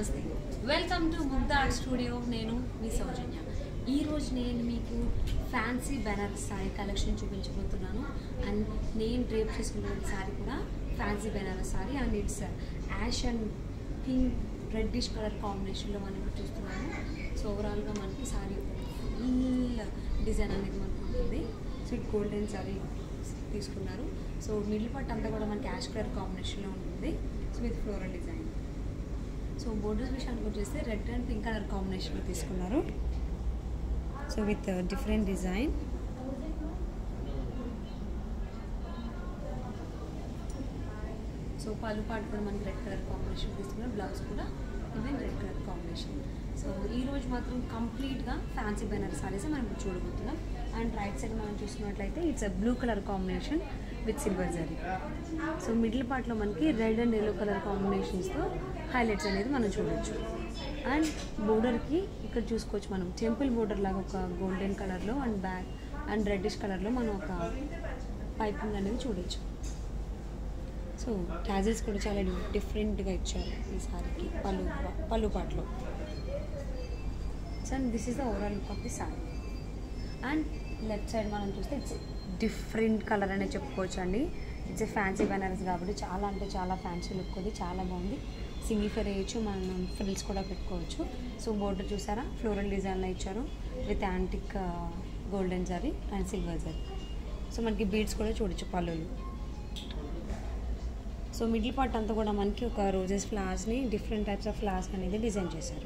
నమస్తే welcome to Mugdha art studio నేను మీ సౌజన్య ఈ రోజు నేను మీకు ఫ్యాన్సీ బెనారస్ సారీ కలెక్షన్ చూపించబోతున్నాను అండ్ నేను డ్రేప్ చేసుకున్న సారీ కూడా fancy Banaras sari and it's ash and pink reddish colour కాంబినేషన్లో మనం ఇప్పుడు చూస్తున్నాము సో ఓవరాల్గా మనకి సారీ ఫుల్ డిజైన్ అనేది మనకు ఉంటుంది సో ఇట్ గోల్డెన్ సారీ తీసుకున్నారు సో మిడిల్ పార్ట్ అంతా కూడా మనకి యాష్ కలర్ కాంబినేషన్లో ఉంటుంది so with floral design so borders విషయానికి వచ్చేస్తే రెడ్ అండ్ పింక్ కలర్ కాంబినేషన్లో తీసుకున్నారు so with different design so పళ్ళు పాటు కూడా మనకి రెడ్ కలర్ కాంబినేషన్ తీసుకున్నారు బ్లౌజ్ కూడా even red colour combination so ఈ రోజు మాత్రం కంప్లీట్గా ఫ్యాన్సీ బెనర్ సారీస్ మనం ఇప్పుడు చూడబోతున్నాం అండ్ రైట్ సైడ్ మనం చూసుకున్నట్లయితే it's blue colour combination with silver zari so middle పార్ట్లో మనకి రెడ్ అండ్ ఎల్లో కలర్ కాంబినేషన్స్తో హైలైట్స్ అనేది మనం చూడొచ్చు అండ్ బోర్డర్కి ఇక్కడ చూసుకోవచ్చు మనం టెంపుల్ బోర్డర్ లాగా ఒక గోల్డెన్ కలర్లో అండ్ బ్యాక్ అండ్ రెడ్డిష్ కలర్లో మనం ఒక పైపింగ్ అనేది చూడొచ్చు సో ట్యాజెస్ కూడా చాలా డిఫరెంట్గా ఇచ్చారు ఈ సారీకి పళ్ళు పళ్ళు పాటలో so and this is the overall look of the sari and left side మనం చూస్తే ఇట్స్ డిఫరెంట్ కలర్ అనే చెప్పుకోవచ్చు అండి ఇట్స్ ఫ్యాన్సీ బెనారస్ కాబట్టి చాలా అంటే చాలా ఫ్యాన్సీ లుక్ ఉంది చాలా బాగుంది సింగిల్ ఫేర్ వేయచ్చు మనం ఫ్రిల్స్ కూడా పెట్టుకోవచ్చు సో బోర్డర్ చూసారా ఫ్లోరల్ డిజైన్లో ఇచ్చారు with antique golden zari and silver zari so మనకి బీడ్స్ కూడా చూడొచ్చు పళ్ళులు సో మిడిల్ పార్ట్ అంతా కూడా మనకి ఒక రోజెస్ ఫ్లవర్స్ని డిఫరెంట్ టైప్స్ ఆఫ్ ఫ్లవర్స్ అనేది డిజైన్ చేశారు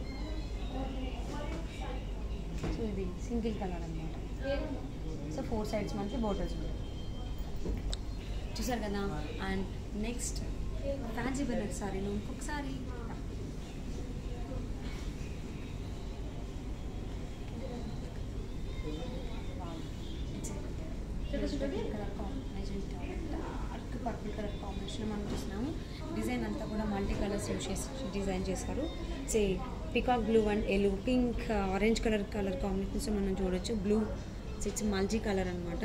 సో ఇది సింగిల్ కలర్ అనమాట సో ఫోర్ సైడ్స్ మనకి బోర్డర్స్ ఉంటాయి చూసారు కదా అండ్ నెక్స్ట్ ఫ్యాన్సీ బెనర్ సారీలో ఇంకొకసారి colour combination dark purple colour combination మనం చూసినాము డిజైన్ అంతా కూడా మల్టీ కలర్స్ యూజ్ చేసి డిజైన్ చేశారు సే peacock blue and yellow pink orange colour colour combinations మనం చూడొచ్చు బ్లూ ఇట్స్ మల్టీ కలర్ అనమాట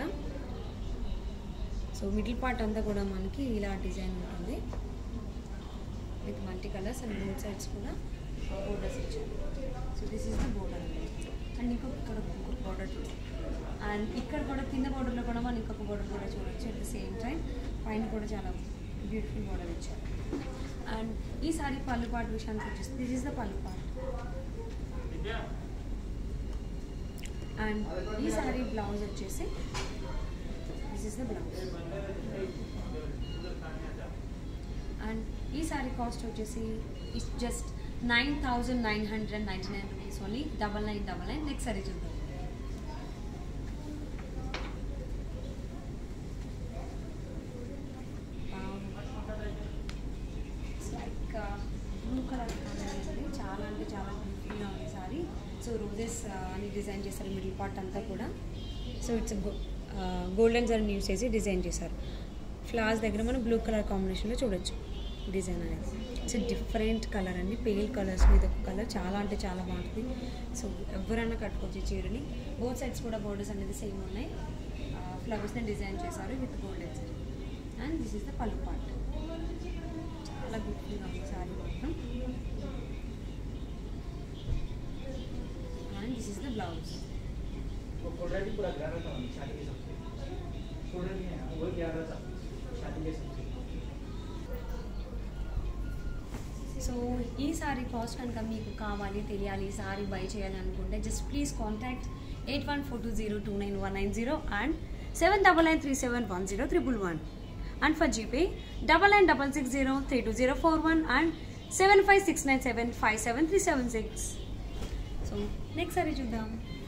సో మిడిల్ పార్ట్ అంతా కూడా మనకి ఇలా డిజైన్ ఉంటుంది with multi colours and both sides కూడా బోర్డర్స్ ఇచ్చారు so this is the border and ఇంకొక ఇక్కడ ఇంకొక బోర్డర్ చూడండి అండ్ ఇక్కడ కూడా కింద బోర్డర్లో కూడా మనం ఇంకొక బోర్డర్ కూడా చూడొచ్చు అట్ ద సేమ్ టైం పైన కూడా చాలా బ్యూటిఫుల్ బోర్డర్ ఇచ్చారు అండ్ ఈ సారీ పళ్ళు పాటు విషయానికి వచ్చేసి this is the pallu part and ఈ సారీ బ్లౌజ్ వచ్చేసి this is the blouse and ఈ సారీ కాస్ట్ వచ్చేసి it's just nine thousand nine hundred ninety nine rupees only double nine double nine next sari చూద్దాం లైక్ బ్లూ కలర్ అండి చాలా అంటే చాలా బ్యూటిఫుల్గా ఉంది సారీ సో రోజెస్ అని డిజైన్ చేశారు మిడిల్ పార్ట్ అంతా కూడా so it's golden zari use చేసి డిజైన్ చేశారు ఫ్లవర్స్ దగ్గర మనం బ్లూ కలర్ కాంబినేషన్లో చూడొచ్చు డిజైన్ అనేది ఇట్స్ డిఫరెంట్ కలర్ అండి పేల్ కలర్స్ మీద ఒక కలర్ చాలా అంటే చాలా బాగుంటుంది సో ఎవరైనా కట్టుకోవచ్చు ఈ చీరని బోత్ సైడ్స్ కూడా బోర్డర్స్ అనేది సేమ్ ఉన్నాయి ఫ్లవర్స్ని డిజైన్ చేశారు with golden sari and this is the pallu part చాలా బ్యూటిఫుల్గా ఉంది సారీ మాత్రం and this is the blouse वो प्रोडक्ट ही पूरा ग्यारह था शादी के सबसे प्रोडक्ट नहीं है वो ग्यारह था शादी के सबसे సో ఈ సారీ కాస్ట్ కనుక మీకు కావాలి తెలియాలి ఈ సారీ బై చేయాలి అనుకుంటే just please contact eight one four two zero two nine one nine zero and seven double nine three seven one zero triple one and for GPay double nine double six zero three two zero four one and seven five six nine seven five seven three seven six so next sari చూద్దాం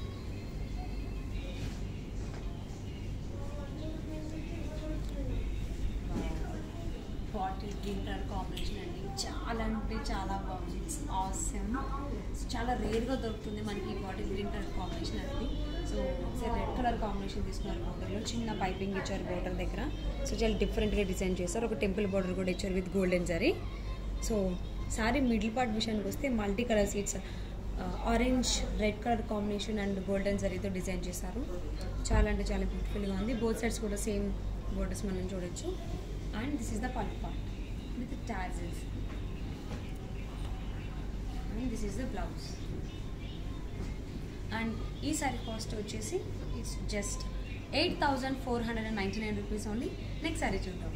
bottle green colour combination అండి చాలా అంటే చాలా బాగుంది it's awesome చాలా రేర్గా దొరుకుతుంది మనకి ఈ బాటిల్ గ్రీన్ కలర్ కాంబినేషన్ అనేది సో రెడ్ కలర్ కాంబినేషన్ తీసుకున్నారు బోర్డర్లో చిన్న పైపింగ్ ఇచ్చారు బోర్డర్ దగ్గర సో చాలా డిఫరెంట్గా డిజైన్ చేశారు ఒక టెంపుల్ బోర్డర్ కూడా ఇచ్చారు with golden zari so sari middle part విషయానికి వస్తే multi colour seats orange red colour combination and golden జరీతో డిజైన్ చేశారు చాలా అంటే చాలా బ్యూటిఫుల్గా ఉంది బోత్ సైడ్స్ కూడా సేమ్ బోర్డర్స్ మనం చూడొచ్చు and this is the pallu part with tassels and this is the blouse and ఈ సారీ కాస్ట్ వచ్చేసి it's just eight thousand four hundred and ninety nine rupees only next sari చూద్దాం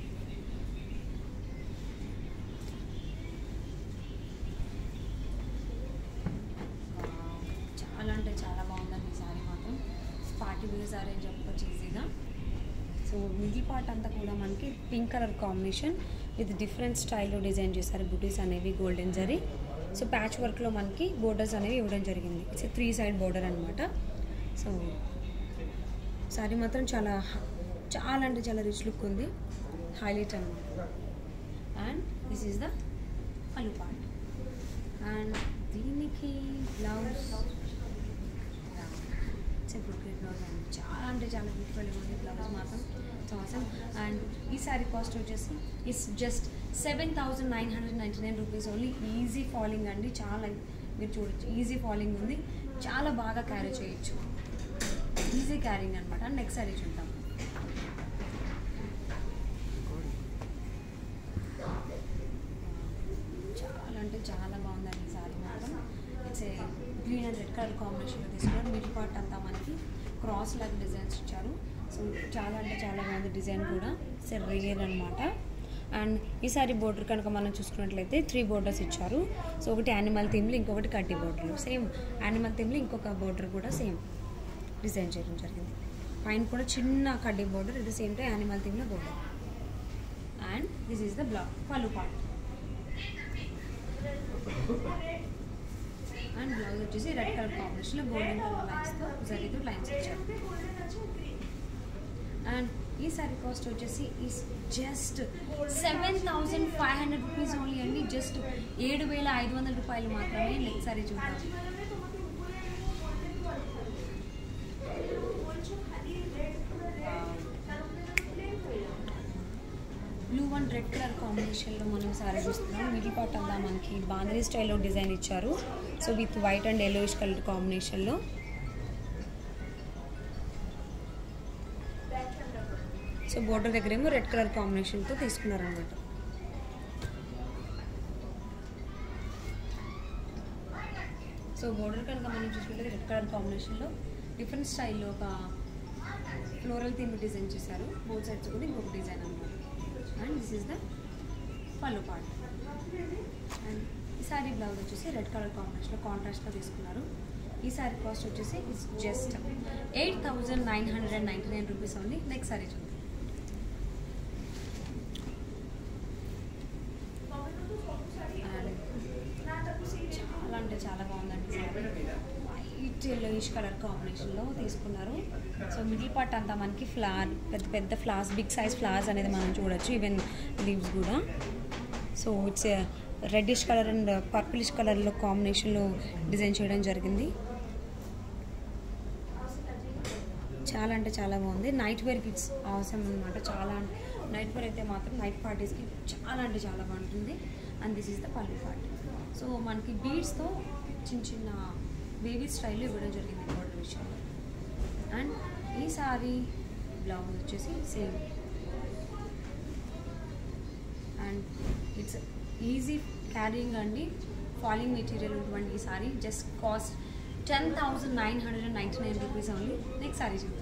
చాలా అంటే చాలా బాగుందండి ఈ సారీ మాత్రం పార్టీ వేర్ సారీ అని చెప్పుకోవచ్చు ఈజీగా సో మిడిల్ పార్ట్ అంతా కూడా మనకి pink colour combination with different స్టైల్లో డిజైన్ చేశారు బుటీస్ అనేవి గోల్డెన్ జరీ సో ప్యాచ్ వర్క్లో మనకి బోర్డర్స్ అనేవి ఇవ్వడం జరిగింది ఇట్స్ త్రీ సైడ్ బోర్డర్ అనమాట సో సారీ మాత్రం చాలా హ- చాలా అంటే చాలా రిచ్ లుక్ ఉంది హైలైట్ అనమాట and this is the pallu part and దీనికి బ్లౌజ్ బ్రొకెట్ బ్లౌజ్ అండి చాలా అంటే చాలా బ్యూటిఫుల్గా ఉంది బ్లౌజ్ మాత్రం అవసరం అండ్ ఈ శారీ కాస్ట్ వచ్చేసి is just seven thousand nine hundred ninety nine rupees only easy falling అండి చాలా మీరు చూడొచ్చు ఈజీ ఫాలింగ్ ఉంది చాలా బాగా క్యారీ చేయొచ్చు ఈజీ క్యారింగ్ అనమాట నెక్స్ట్ శారీ చూద్దాం చాలా అంటే చాలా బాగుందండి ఈ సారీ మాత్రం it's a green and red colour కాంబినేషన్లో తీసుకున్నారు మిడిల్ పార్ట్ అంతా మనకి క్రాస్ లాగా డిజైన్స్ ఇచ్చారు సో చాలా అంటే చాలా బాగుంది డిజైన్ కూడా ఇట్స్ రేర్ అనమాట అండ్ ఈ సారీ బోర్డర్ కనుక మనం చూసుకున్నట్లయితే త్రీ బోర్డర్స్ ఇచ్చారు సో ఒకటి యానిమల్ థీమ్లో ఇంకొకటి కడ్డీ బోర్డర్ సేమ్ యానిమల్ థీమ్లో ఇంకొక బోర్డర్ కూడా సేమ్ డిజైన్ చేయడం జరిగింది పైన కూడా చిన్న కడ్డీ border at the same time animal థీమ్లో border and this is the black pallu part and blouse వచ్చేసి రెడ్ కలర్ కాంబినేషన్లో గోల్డెన్ కలర్ లైన్స్తో జరీతో లైన్స్ ఇచ్చారు అండ్ ఈ సారీ కాస్ట్ వచ్చేసి is just seven thousand five hundred rupees only అండి జస్ట్ ఏడు వేల ఐదు వందల రూపాయలు మాత్రమే నెక్స్ట్ సారీ చూద్దాం బ్లూ అండ్ రెడ్ కలర్ కాంబినేషన్లో మనం సారీ చూస్తున్నాం మిడిల్ పార్ట్ అంతా మనకి బాంద్రీ స్టైల్లో డిజైన్ ఇచ్చారు so with white and yellowish colour కాంబినేషన్లో సో బోర్డర్ దగ్గర ఏమో రెడ్ కలర్ కాంబినేషన్తో తీసుకున్నారనమాట సో బోర్డర్ కనుక మనం చూసుకుంటే రెడ్ కలర్ కాంబినేషన్లో డిఫరెంట్ స్టైల్లో ఒక ఫ్లోరల్ థీమ్ డిజైన్ చేశారు బోత్ సైడ్స్ కూడా ఇంకొక డిజైన్ అనమాట and this is the pallu part and ఈ సారీ బ్లౌజ్ వచ్చేసి రెడ్ కలర్ కాంబినేషన్లో కాంట్రాస్ట్లో తీసుకున్నారు ఈ సారీ కాస్ట్ వచ్చేసి it's just eight thousand nine hundred and ninety nine rupees only next sari చూద్దాం And చాలా అంటే చాలా బాగుందండి సారీ వైట్ ఎల్లోయిష్ కలర్ కాంబినేషన్లో తీసుకున్నారు సో మిడిల్ పార్ట్ అంతా మనకి ఫ్లవర్ పెద్ద పెద్ద ఫ్లవర్స్ బిగ్ సైజ్ ఫ్లవర్స్ అనేది మనం చూడొచ్చు ఈవెన్ లీవ్స్ కూడా so it's reddish colour and పర్పులిష్ కలర్లో కాంబినేషన్లో డిజైన్ చేయడం జరిగింది చాలా అంటే చాలా బాగుంది నైట్ వేర్కి ఇట్స్ అవసరం అనమాట చాలా నైట్ వేర్ అయితే మాత్రం నైట్ పార్టీస్కి చాలా అంటే చాలా బాగుంటుంది and this is the pallu part so మనకి బీడ్స్తో చిన్న చిన్న బేబీ స్టైల్లో ఇవ్వడం జరిగింది బోర్డర్ విషయంలో అండ్ ఈ సారీ బ్లౌజ్ వచ్చేసి same and it's easy carrying అండి ఫాలింగ్ మెటీరియల్ ఉన్నటువంటి ఈ sari just cost ten thousand nine hundred and ninety nine rupees only next sari చూద్దాం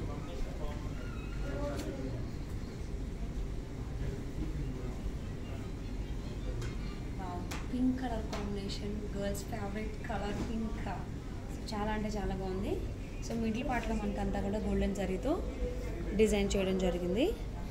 pink colour combination girls favourite colour pink చాలా అంటే చాలా బాగుంది సో మిడిల్ పార్ట్లో మనకి అంతా కూడా గోల్డెన్ జరీతో డిజైన్ చేయడం జరిగింది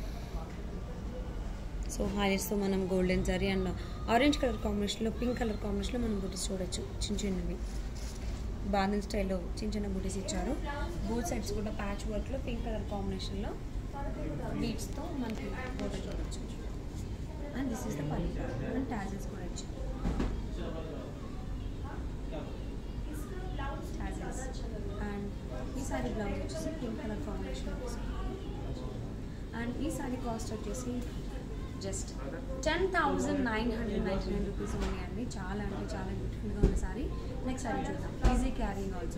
సో హైలైట్స్తో మనం golden zari and orange colour కాంబినేషన్లో పింక్ కలర్ కాంబినేషన్లో మనం బుటీస్ చూడొచ్చు చిన్న చిన్నవి బాదం స్టైల్లో చిన్న చిన్న బుటీస్ ఇచ్చారు బోత్ సైడ్స్ కూడా ప్యాచ్ వర్క్లో పింక్ కలర్ కాంబినేషన్లో బీట్స్తో మనకి ఫోటో చూడొచ్చు and this is the pallu and tassels కూడా ఇచ్చారు టాజెస్ అండ్ ఈ సారీ బ్లౌజ్ వచ్చేసి పింక్ కలర్ కాంబినేషన్లో తీసుకున్నాను అండ్ ఈ సారీ కాస్ట్ వచ్చేసి just ten thousand nine hundred ninety nine rupees only అండి చాలా అంటే చాలా బ్యూటిఫుల్గా ఉన్న సారీ నెక్స్ట్ సారీ చూద్దాం easy carrying also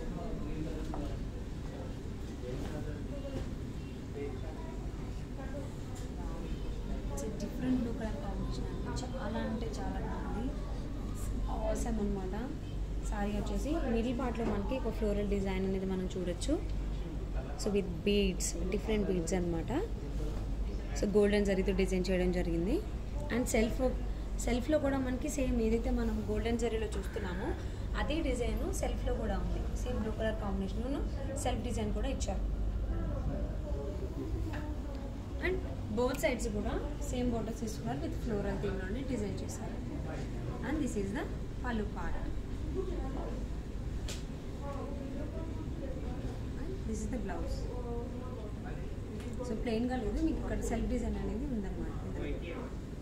different blue colour combination అండి చాలా అంటే చాలా బాగుంది అవసరం అనమాట సారీ వచ్చేసి మిడిల్ పార్ట్లో మనకి ఒక ఫ్లోరల్ డిజైన్ అనేది మనం చూడొచ్చు so with beads different beads అనమాట సో గోల్డెన్ జరీతో డిజైన్ చేయడం జరిగింది అండ్ సెల్ఫ్ సెల్ఫ్లో కూడా మనకి సేమ్ ఏదైతే మనం గోల్డెన్ జరీలో చూస్తున్నామో అదే డిజైన్ సెల్ఫ్లో కూడా ఉంది same blue colour combination self design కూడా ఇచ్చారు అండ్ బోత్ సైడ్స్ కూడా సేమ్ బోటర్స్ తీసుకున్నారు విత్ ఫ్లోరల్ థీమ్లోనే డిజైన్ చేశారు and this is the pallu part this is the blouse so ప్లెయిన్గా లేదు మీకు ఇక్కడ సెల్ఫ్ డిజైన్ అనేది ఉందన్నమాట ఇందులో.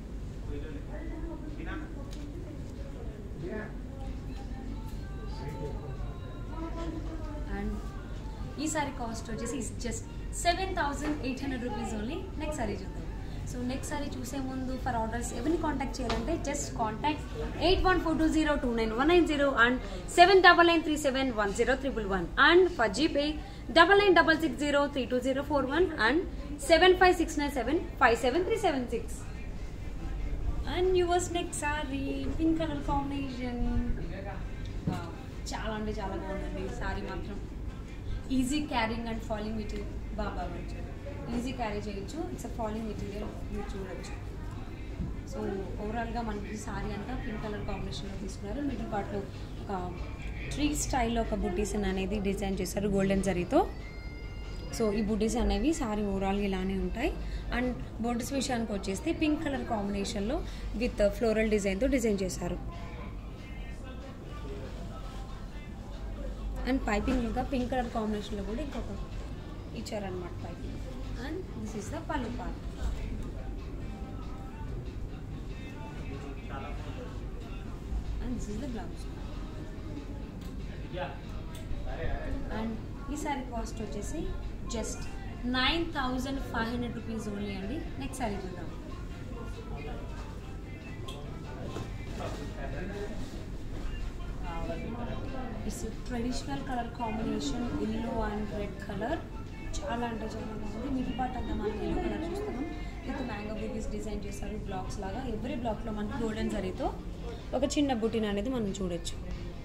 అండ్ ఈ సారీ కాస్ట్ వచ్చేసి just seven thousand eight hundred rupees only next sari చూద్దాం సో నెక్స్ట్ సారీ చూసే ముందు ఫర్ ఆర్డర్స్ ఎవరిని కాంటాక్ట్ చేయాలంటే just contact eight one four two zero two nine one nine zero and seven double nine three seven one zero triple one and for GPay double nine double six zero three two zero four one and seven five six nine seven five seven three seven six and yours next sari pink colour combination చాలా అంటే చాలా బాగుందండి ఈ సారీ మాత్రం easy carrying and falling material బాగా మంచి easy carry చేయొచ్చు it's a falling material మీరు చూడొచ్చు సో ఓవరాల్గా మనకి సారీ అంతా పింక్ కలర్ కాంబినేషన్లో తీసుకున్నారు మిడిల్ పార్ట్లో ఒక ట్రీ స్టైల్లో ఒక బుటీస్ అనేది డిజైన్ చేశారు గోల్డెన్ జరీతో సో ఈ బుటీస్ అనేవి సారీ ఓవరాల్ ఇలానే ఉంటాయి అండ్ బోర్డర్స్ విషయానికి వచ్చేస్తే పింక్ కలర్ కాంబినేషన్లో విత్ ఫ్లోరల్ డిజైన్తో డిజైన్ చేశారు అండ్ పైపింగ్ ఇంకా పింక్ కలర్ కాంబినేషన్లో కూడా ఇంకొక ఇచ్చారనమాట piping and this is the pallu part and this is the blouse and ఈ సారీ కాస్ట్ వచ్చేసి just nine thousand five hundred rupees only అండి నెక్స్ట్ సారీ చూద్దాం it's traditional colour combination yellow and red colour చాలా అంటే చాలా బాగుంది మిడిల్ పార్ట్ అంతా మనం ఎల్లో కలర్ చూస్తున్నాం విత్ మ్యాంగో బుటీస్ డిజైన్ చేశారు బ్లాక్స్ లాగా ఎవ్రీ బ్లాక్లో మనకి గోల్డెన్ జరీతో ఒక చిన్న బుటీన్ అనేది మనం చూడొచ్చు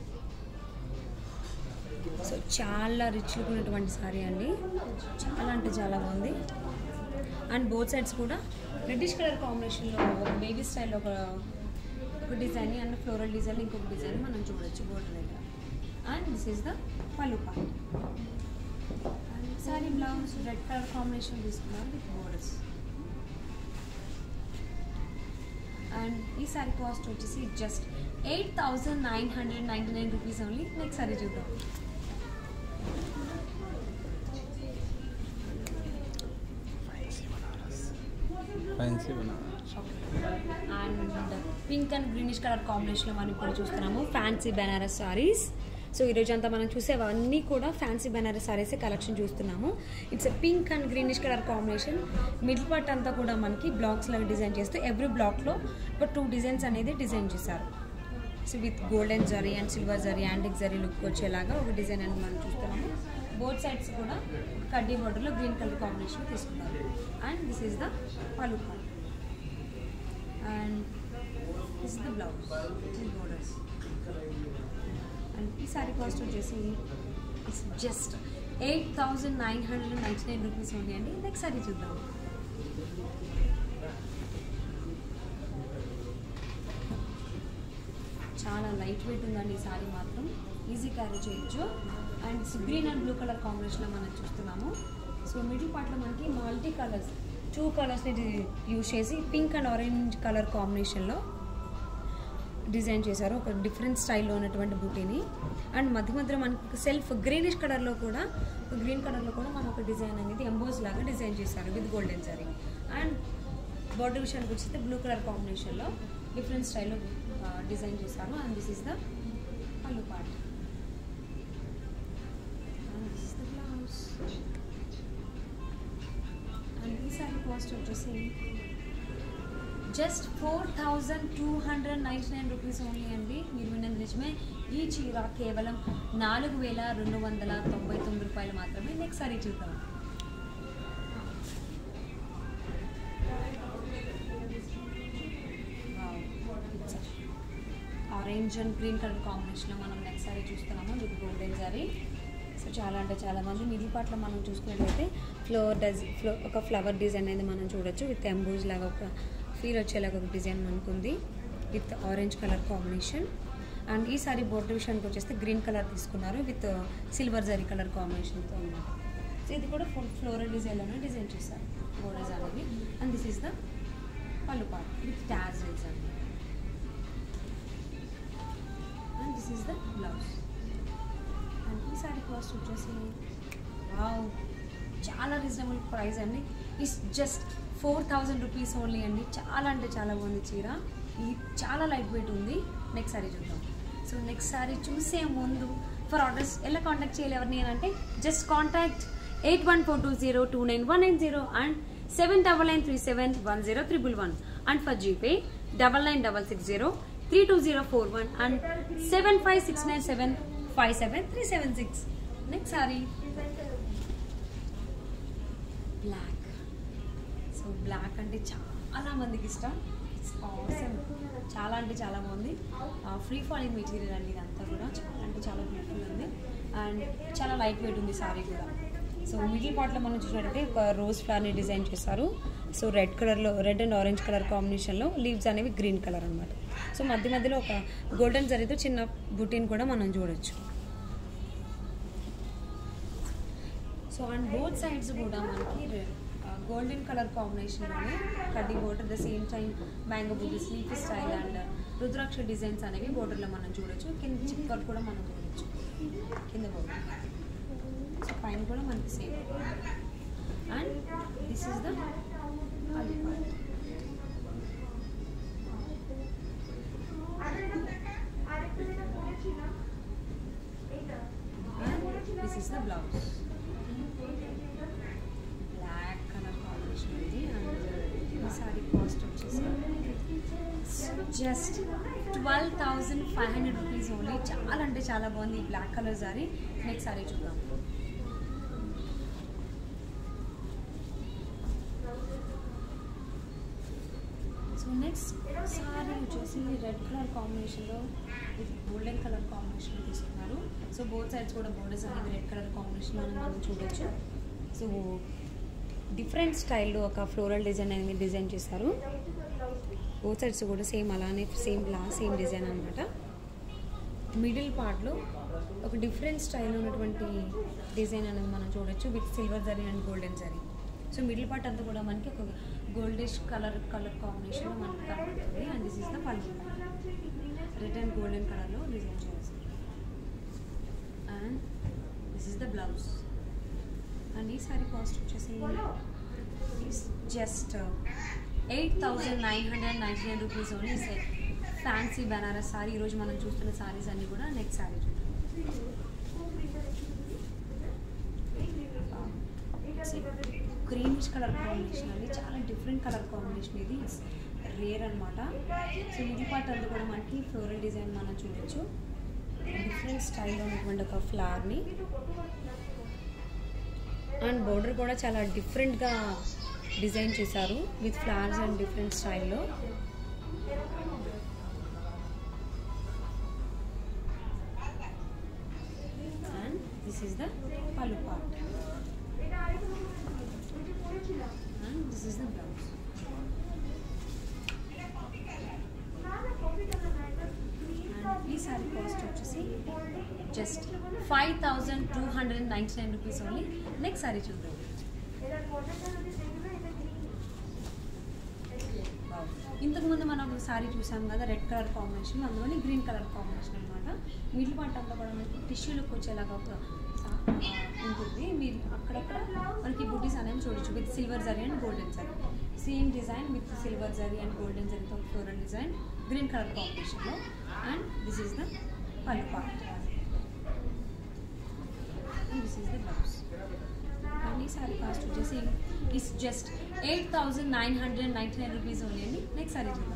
సో చాలా రిచ్ లుక్ ఉన్నటువంటి సారీ అండి చాలా అంటే చాలా బాగుంది అండ్ బోత్ సైడ్స్ కూడా రెడ్డిష్ కలర్ కాంబినేషన్లో ఒక బేబీ స్టైల్లో ఒక ఒక డిజైన్ అండ్ ఫ్లోరల్ డిజైన్ ఇంకొక డిజైన్ మనం చూడొచ్చు బోర్డర్ దగ్గర and this is the pallu part and sari blouse red colour combination తీసుకున్నారు విత్ బోర్డర్స్ అండ్ ఈ సారీ కాస్ట్ వచ్చేసి just eight thousand nine hundred ninety nine rupees only next sari చూద్దాం ఫ్యాన్సీ బనా and pink and greenish colour కాంబినేషన్లో మనం ఇప్పుడు చూస్తున్నాము ఫ్యాన్సీ బెనారస్ సారీస్ సో ఈరోజు అంతా మనం చూసేవన్నీ కూడా ఫ్యాన్సీ బెనారస్ సారీస్ కలెక్షన్ చూస్తున్నాము it's a pink and greenish colour combination middle part అంతా కూడా మనకి బ్లాక్స్ లాగా డిజైన్ చేస్తూ ఎవ్రీ బ్లాక్లో ఒక టూ డిజైన్స్ అనేది డిజైన్ చేశారు so with golden zari and silver zari antique zari look వచ్చేలాగా ఒక డిజైన్ అనేది మనం చూస్తున్నాము బోత్ సైడ్స్ కూడా కడ్డీ బోర్డర్లో గ్రీన్ కలర్ కాంబినేషన్ తీసుకున్నారు and this is the pallu part and this the blouse borders and ఈ సారీ కాస్ట్ వచ్చేసి it's just eight thousand nine hundred ninety nine rupees ఉంది అండి నెక్స్ట్ సారీ చూద్దాం చాలా లైట్ వెయిట్ ఉందండి ఈ సారీ మాత్రం ఈజీ క్యారీ చేయొచ్చు and green and blue colour కాంబినేషన్లో మనం చూస్తున్నాము సో మిడిల్ పార్ట్లో మనకి మల్టీ కలర్స్ టూ కలర్స్ని యూజ్ చేసి పింక్ అండ్ ఆరెంజ్ కలర్ కాంబినేషన్లో డిజైన్ చేశారు ఒక డిఫరెంట్ స్టైల్లో ఉన్నటువంటి బూటీని అండ్ మధ్య మధ్యలో మనకి సెల్ఫ్ గ్రీనిష్ కలర్లో కూడా ఒక గ్రీన్ కలర్లో కూడా మనం ఒక డిజైన్ అనేది ఎంబోస్ లాగా డిజైన్ చేశారు with golden zari and border విషయానికి వచ్చితే బ్లూ కలర్ కాంబినేషన్లో డిఫరెంట్ స్టైల్లో డిజైన్ చేశారు and this is the pallu part and this is the blouse and ఈ సారీ కాస్ట్ వచ్చేసి just four thousand two hundred ninety nine rupees only అండి మీరు విన్నది నిజమే ఈ చీర కేవలం నాలుగు వేల రెండు వందల తొంభై తొమ్మిది రూపాయలు మాత్రమే నెక్స్ట్ సారీ చూద్దాం ఆరెంజ్ అండ్ గ్రీన్ కలర్ కాంబినేషన్లో మనం నెక్స్ట్ సారీ చూస్తున్నాము విత్ గోల్డెన్ సారీ సో చాలా అంటే చాలా మంది మిడిల్ పార్ట్లో మనం చూసుకున్నట్లయితే ఫ్లోర్ డజ్ ఫ్లో ఒక ఫ్లవర్ డిజైన్ అనేది మనం చూడొచ్చు విత్ ఎంబూజ్ లాగా ఒక ఫీల్ వచ్చేలాగా ఒక డిజైన్ మనకుంది with orange colour combination and ఈ సారీ బోర్డర్ విషయానికి వచ్చేస్తే గ్రీన్ కలర్ తీసుకున్నారు విత్ సిల్వర్ జరీ కలర్ కాంబినేషన్తో అనమాట సో ఇది కూడా ఫుల్ ఫ్లోరల్ డిజైన్లోనే డిజైన్ చేశారు బోర్డర్స్ అనేవి and this is the pallu part with tassels అండి and this is the blouse and ఈ సారీ కాస్ట్ వచ్చేసి వావ్ చాలా రీజనబుల్ ప్రైస్ అండి it's just four thousand rupees only అండి చాలా అంటే చాలా బాగుంది చీర ఇది చాలా లైట్ వెయిట్ ఉంది నెక్స్ట్ సారీ చూద్దాం సో నెక్స్ట్ సారీ చూసే ముందు ఫర్ ఆర్డర్స్ ఎలా కాంటాక్ట్ చేయాలి ఎవరిని అని అంటే just contact eight one four two zero two nine one nine zero and seven double nine three seven one zero triple one and for GPay double nine double six zero three two zero four one and seven five six nine seven five seven three seven six next sari black so black అంటే చాలా మందికి ఇష్టం అవసరం చాలా అంటే చాలా బాగుంది free falling material అండి ఇదంతా కూడా చాలా అంటే చాలా బ్యూటిఫుల్ ఉంది అండ్ చాలా లైట్ వెయిట్ ఉంది సారీ కూడా సో మిడిల్ పార్ట్లో మనం చూసినట్టయితే ఒక రోజ్ ఫ్లవర్ని డిజైన్ చేశారు సో రెడ్ కలర్లో రెడ్ అండ్ ఆరెంజ్ కలర్ కాంబినేషన్లో లీవ్స్ అనేవి గ్రీన్ కలర్ అనమాట సో మధ్య మధ్యలో ఒక గోల్డెన్ జరీతో చిన్న బుటీని కూడా మనం చూడొచ్చు సో అండ్ బోత్ సైడ్స్ కూడా మనకి గోల్డెన్ కలర్ కాంబినేషన్లోనే కడ్డీ border the same time mango బుద్ధి sleepy style and rudraksha designs అనేవి బోర్డర్లో మనం చూడొచ్చు కింద చిక్కర్ కూడా మనం చూడొచ్చు కింద బోర్డర్ సో పైన కూడా మనకి same and this is the part this is the blouse black colour combination ఉంది అండ్ ఈ సారీ కాస్ట్ వచ్చేసి just twelve thousand five hundred rupees only చాలా అంటే చాలా బాగుంది ఈ black colour sari next sari చూద్దాం సో నెక్స్ట్ సారీ వచ్చేసి రెడ్ కలర్ కాంబినేషన్లో ఇది గోల్డెన్ కలర్ కాంబినేషన్లో తీసుకున్నారు సో బోత్ సైడ్స్ కూడా బోర్డర్స్ అనేది రెడ్ కలర్ కాంబినేషన్లో మనం చూడొచ్చు సో డిఫరెంట్ స్టైల్లో ఒక ఫ్లోరల్ డిజైన్ అనేది డిజైన్ చేశారు బోత్ సైడ్స్ కూడా సేమ్ అలానే సేమ్ లా సేమ్ డిజైన్ అనమాట మిడిల్ పార్ట్లో ఒక డిఫరెంట్ స్టైల్ ఉన్నటువంటి డిజైన్ అనేది మనం చూడొచ్చు with silver zari and golden zari so middle part అంతా కూడా మనకి ఒక గోల్డిష్ కలర్ కలర్ కాంబినేషన్లో మనకి కనబడుతుంది and this is the pallu red and golden కలర్లో డిజైన్ చేసి and this is the blouse and ఈ సారీ కాస్ట్ వచ్చేసి just eight thousand nine hundred ninety nine rupees only fancy Banaras sari ఈరోజు మనం చూస్తున్న సారీస్ అన్నీ కూడా నెక్స్ట్ సారీ చూద్దాం గ్రీనిష్ కలర్ కాంబినేషన్ అండి చాలా డిఫరెంట్ కలర్ కాంబినేషన్ ఇది రేర్ అనమాట సో మిడిల్ పార్ట్ అంతా కూడా మనకి ఫ్లోరల్ డిజైన్ మనం చూడొచ్చు డిఫరెంట్ స్టైల్లో ఉన్నటువంటి ఒక ఫ్లవర్ని అండ్ బోర్డర్ కూడా చాలా డిఫరెంట్గా డిజైన్ చేశారు విత్ ఫ్లవర్స్ అండ్ డిఫరెంట్ స్టైల్లో and this is the pallu part and this is the blouse and ఈ సారీ కాస్ట్ వచ్చేసి just five thousand two hundred ninety nine rupees only next sari చూద్దాం ఇంతకుముందు మనం ఒక సారీ చూసాం కదా రెడ్ కలర్ కాంబినేషన్ అందులోని గ్రీన్ కలర్ కాంబినేషన్ అనమాట మిడిల్ పార్ట్ అంతా కూడా మనకి టిష్యూ లుక్ వచ్చేలాగా ఒక ఆ, ఉంటుంది మీరు అక్కడక్కడ మనకి బుటీస్ అనేవి చూడొచ్చు with silver zari and golden zari same design with silver zari and golden జరీతో ఫ్లోరల్ డిజైన్ గ్రీన్ కలర్ కాంబినేషన్లో and this is the pallu part this is the blouse and ఈ సారీ కాస్ట్ వచ్చేసి is just eight thousand nine hundred ninety nine rupees only అండి next sari చూద్దాం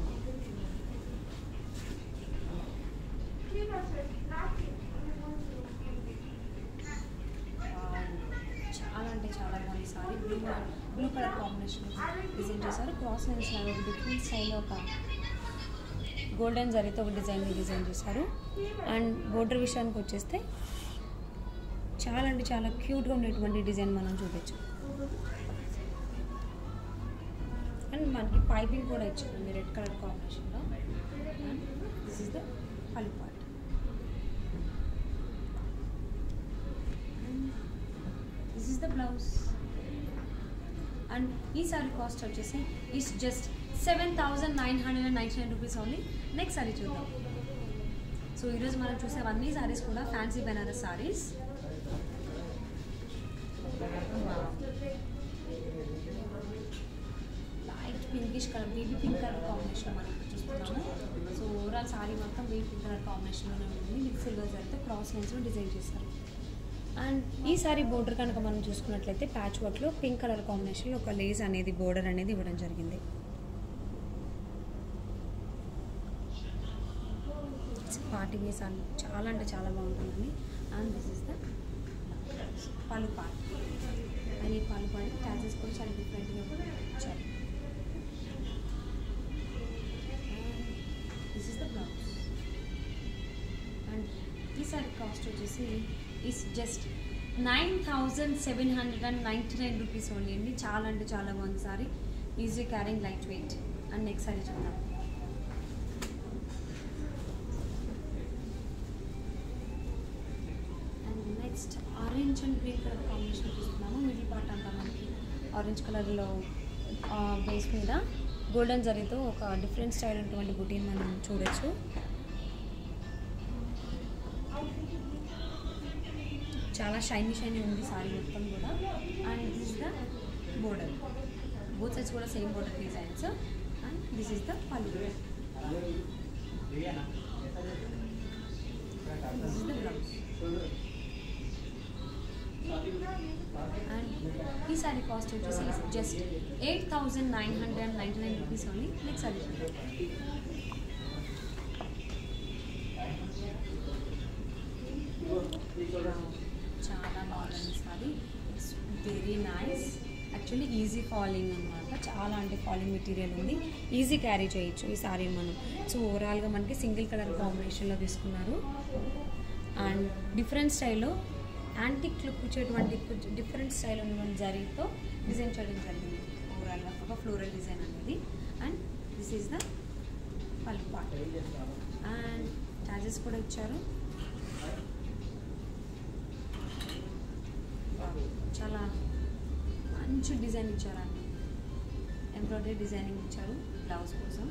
చాలా అంటే చాలా బాగుంది sari blue blue colour combination design చేశారు క్రాస్ లైన్స్ లాగా ఒక డిఫరెంట్ స్టైల్లో ఒక గోల్డెన్ జరీతో ఒక డిజైన్ డిజైన్ చేశారు అండ్ బోర్డర్ విషయానికి వచ్చేస్తే చాలా అంటే చాలా క్యూట్గా ఉండేటువంటి డిజైన్ మనం చూడొచ్చు అండ్ మనకి పైపింగ్ కూడా ఇచ్చారండి రెడ్ కలర్ కాంబినేషన్లో and this is the pallu part this is the blouse and ఈ సారీ కాస్ట్ వచ్చేసి is just seven thousand nine hundred and ninety nine rupees only next sari చూద్దాం సో ఈరోజు మనం చూసేవన్నీ సారీస్ కూడా fancy Banaras saris light pinkish colour baby pink colour combination మనం ఇక్కడ చూస్తున్నాము సో ఓవరాల్ సారీ మొత్తం బేబీ పింక్ కలర్ కాంబినేషన్లోనే ఉంటుంది మీకు సిల్వర్ జరిగితే క్రాస్ లైన్స్లో డిజైన్ చేశారు అండ్ ఈ సారీ బోర్డర్ కనుక మనం చూసుకున్నట్లయితే ప్యాచ్ వర్క్లో పింక్ కలర్ కాంబినేషన్లో ఒక లేస్ అనేది బోర్డర్ అనేది ఇవ్వడం జరిగింది పార్టీ వేస్ అని చాలా అంటే చాలా బాగుంటుందండి and this is the pallu part and ఈ పలు పార్ట్ ట్యాచెస్ కూడా చాలా డిఫరెంట్గా ఇచ్చారు this is the blouse and ఈ సారీ కాస్ట్ వచ్చేసి is just nine thousand seven hundred and ninety nine rupees only అండి చాలా అంటే చాలా బాగుంది sari easy carrying light weight and next sari చూద్దాం and next orange and green colour combination చూస్తున్నాము మిడిల్ పార్ట్ అంతా మనకి ఆరెంజ్ కలర్లో బేస్ మీద గోల్డెన్ జరీతో ఒక డిఫరెంట్ స్టైల్ ఉన్నటువంటి బుటీని మనం చూడొచ్చు చాలా షైనీ షైనీ ఉంది సారీ మొత్తం కూడా and this is the border both sides కూడా same border designs and this is the pallu this is the blouse and ఈ సారీ కాస్ట్ వచ్చేసి just eight thousand nine hundred and ninety nine rupees only next sari చాలా బాగుంది sari it's very nice actually easy falling అనమాట చాలా అంటే falling material ఉంది easy carry చేయొచ్చు ఈ సారీ మనం సో ఓవరాల్గా మనకి సింగిల్ కలర్ కాంబినేషన్లో తీసుకున్నారు అండ్ డిఫరెంట్ స్టైల్లో యాంటిక్ లుక్ ఇచ్చేటువంటి డిఫరెంట్ స్టైల్ ఉన్నటువంటి జరీతో డిజైన్ చేయడం జరిగింది ఓవరాల్గా ఒక ఫ్లోరల్ డిజైన్ అనేది and this is the pallu part and charges కూడా ఇచ్చారు చాలా మంచి డిజైన్ ఇచ్చారండి ఎంబ్రాయిడరీ డిజైనింగ్ ఇచ్చారు బ్లౌజ్ కోసం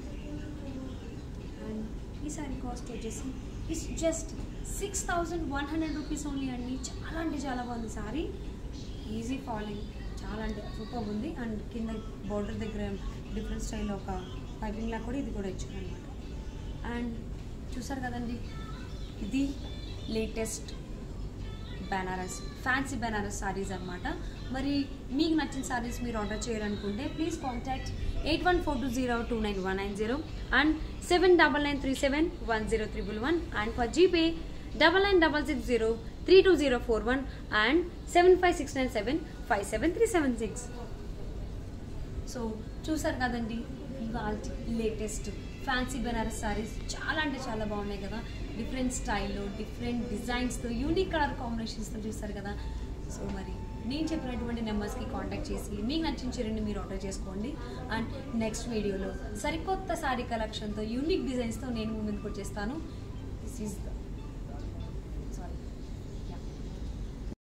అండ్ ఈ సారీ కాస్ట్ వచ్చేసి it's just six thousand one hundred rupees only అండి చాలా అంటే చాలా బాగుంది సారీ ఈజీ ఫాలింగ్ చాలా అంటే సూపర్ ఉంది అండ్ కింద బోర్డర్ దగ్గర డిఫరెంట్ స్టైల్లో ఒక పైపింగ్ లా కూడా ఇది కూడా ఇచ్చారు అనమాట అండ్ చూసారు కదండి ఇది లేటెస్ట్ బెనారస్ ఫ్యాన్సీ బెనారస్ సారీస్ అనమాట మరి మీకు నచ్చిన సారీస్ మీరు ఆర్డర్ చేయాలనుకుంటే please contact eight one four two zero two nine one nine zero and seven double nine three seven one zero triple one and for GPay double nine double six zero three two zero four one and seven five six nine seven five seven three seven six so చూసారు కదండి ఇవాళ latest fancy Banaras saris చాలా అంటే చాలా బాగున్నాయి కదా different స్టైల్లో different డిజైన్స్తో యూనిక్ కలర్ కాంబినేషన్స్తో చూస్తారు కదా సో మరి నేను చెప్పినటువంటి నెంబర్స్కి కాంటాక్ట్ చేసి మీకు నచ్చిన చీరని మీరు ఆర్డర్ చేసుకోండి అండ్ నెక్స్ట్ వీడియోలో సరికొత్త సారీ కలెక్షన్తో యూనిక్ డిజైన్స్తో నేను మీ ముందుకు వచ్చేస్తాను దిస్ ఈజ్ ద